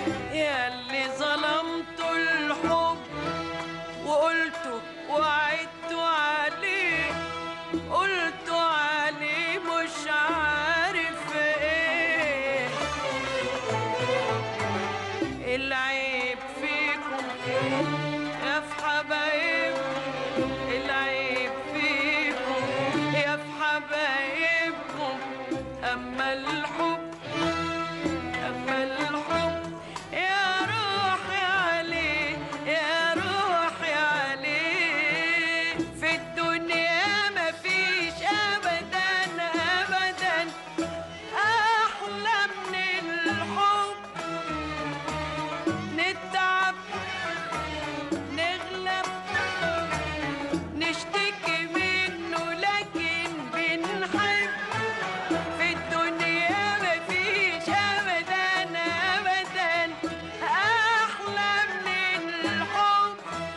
يا اللي ظلمت الحب وقلته وعدت عليه قلت عليه مش عارف ايه العيب فيكم يا في حبايبكم العيب فيكم يا في حبايبكم اما الحب اما الحب يا روحي عليه يا روحي عليه في الدنيا مفيش ابدا ابدا احلى من الحب نتعب نغلب نشتكي منه لكن بنحب في الدنيا مفيش ابدا ابدا احلى من الحب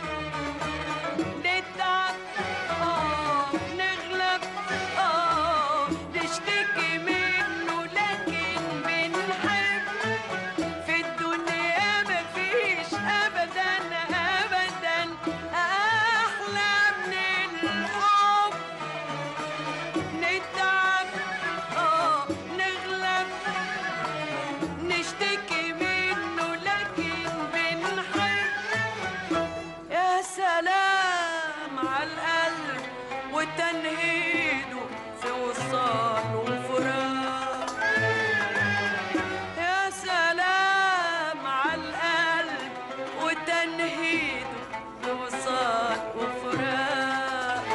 نتعب اه نغلب اه نشتكي منه لكن بنحب في الدنيا مفيش ابدا ابدا احلى من الحب نتعب اه نغلب نشتكي منه لكن بنحب يا سلام على القلب وتنهيده في وصال وفراق يا سلام على القلب وتنهيده في وصال وفراق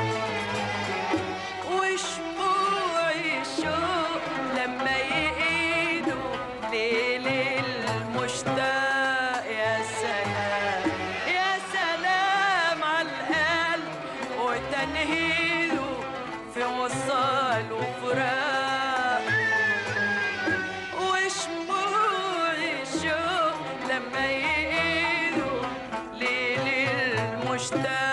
وشموع الشوق لما يقيدوا ليل المشتاق يا سلام يا سلام على القلب وتنهيده في وصال وفراق وشموع الشوق لما يقيدوا ليل المشتاق